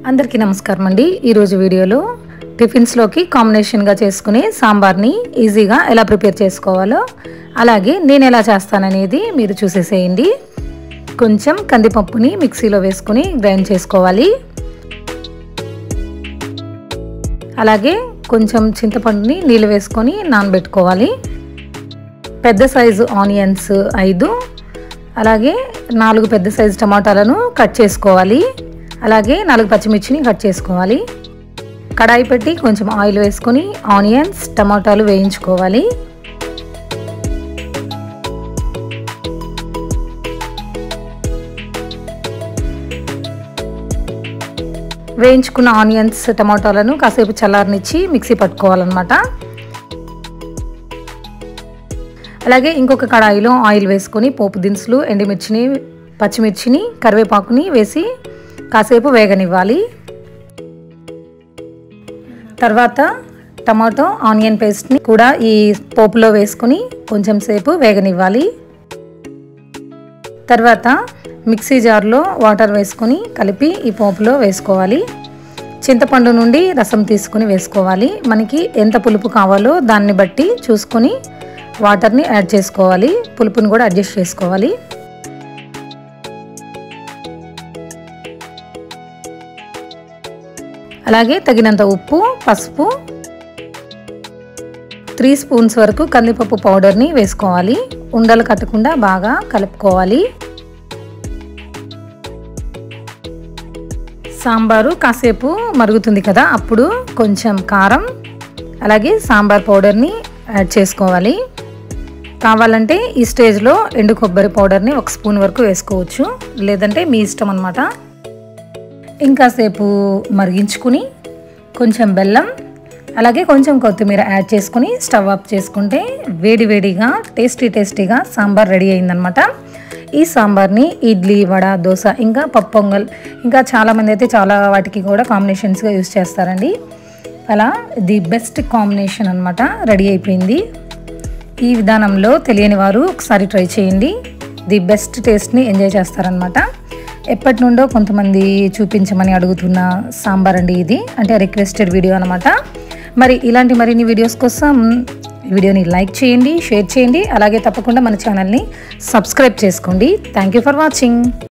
అందరికీ నమస్కారం అండి ఈరోజు వీడియోలో టిఫిన్స్లోకి కాంబినేషన్గా చేసుకునే సాంబార్ని ఈజీగా ఎలా ప్రిపేర్ చేసుకోవాలో అలాగే నేను ఎలా చేస్తాననేది మీరు చూసేసేయండి కొంచెం కందిపప్పుని మిక్సీలో వేసుకుని గ్రైండ్ చేసుకోవాలి అలాగే కొంచెం చింతపండుని నీళ్ళు వేసుకొని నానబెట్టుకోవాలి పెద్ద సైజు ఆనియన్స్ ఐదు అలాగే నాలుగు పెద్ద సైజు టమాటాలను కట్ చేసుకోవాలి అలాగే నాలుగు పచ్చిమిర్చిని కట్ చేసుకోవాలి కడాయి పెట్టి కొంచెం ఆయిల్ వేసుకొని ఆనియన్స్ టమాటాలు వేయించుకోవాలి వేయించుకున్న ఆనియన్స్ టమాటాలను కాసేపు చల్లారనిచ్చి మిక్సీ పట్టుకోవాలన్నమాట అలాగే ఇంకొక కడాయిలో ఆయిల్ వేసుకొని పోపు దినుసులు ఎండుమిర్చిని పచ్చిమిర్చిని కరివేపాకుని వేసి కాసేపు వేగనివ్వాలి తర్వాత టమాటో ఆనియన్ పేస్ట్ని కూడా ఈ పోపులో వేసుకొని కొంచెం సేపు వేగనివ్వాలి తర్వాత మిక్సీ జార్లో వాటర్ వేసుకొని కలిపి ఈ పోపులో వేసుకోవాలి చింతపండు నుండి రసం తీసుకుని వేసుకోవాలి మనకి ఎంత పులుపు కావాలో దాన్ని బట్టి చూసుకొని వాటర్ని యాడ్ చేసుకోవాలి పులుపుని కూడా అడ్జస్ట్ చేసుకోవాలి అలాగే తగినంత ఉప్పు పసుపు త్రీ స్పూన్స్ వరకు కందిపప్పు పౌడర్ని వేసుకోవాలి ఉండలు కట్టకుండా బాగా కలుపుకోవాలి సాంబారు కాసేపు మరుగుతుంది కదా అప్పుడు కొంచెం కారం అలాగే సాంబార్ పౌడర్ని యాడ్ చేసుకోవాలి కావాలంటే ఈ స్టేజ్లో ఎండు కొబ్బరి పౌడర్ని ఒక స్పూన్ వరకు వేసుకోవచ్చు లేదంటే మీ ఇష్టం అనమాట ఇంకాసేపు మరిగించుకుని కొంచెం బెల్లం అలాగే కొంచెం కొత్తిమీర యాడ్ చేసుకుని స్టవ్ ఆఫ్ చేసుకుంటే వేడి వేడిగా టేస్టీ టేస్టీగా సాంబార్ రెడీ అయిందనమాట ఈ సాంబార్ని ఇడ్లీ వడ దోశ ఇంకా పప్పు పొంగల్ ఇంకా చాలామంది అయితే చాలా వాటికి కూడా కాంబినేషన్స్గా యూస్ చేస్తారండి అలా ది బెస్ట్ కాంబినేషన్ అనమాట రెడీ అయిపోయింది ఈ విధానంలో తెలియని వారు ఒకసారి ట్రై చేయండి ది బెస్ట్ టేస్ట్ని ఎంజాయ్ చేస్తారనమాట ఎప్పటి నుండో కొంతమంది చూపించమని అడుగుతున్న సాంబార్ అండి ఇది అంటే రిక్వెస్టెడ్ వీడియో అనమాట మరి ఇలాంటి మరిన్ని వీడియోస్ కోసం వీడియోని లైక్ చేయండి షేర్ చేయండి అలాగే తప్పకుండా మన ఛానల్ని సబ్స్క్రైబ్ చేసుకోండి థ్యాంక్ యూ ఫర్ వాచింగ్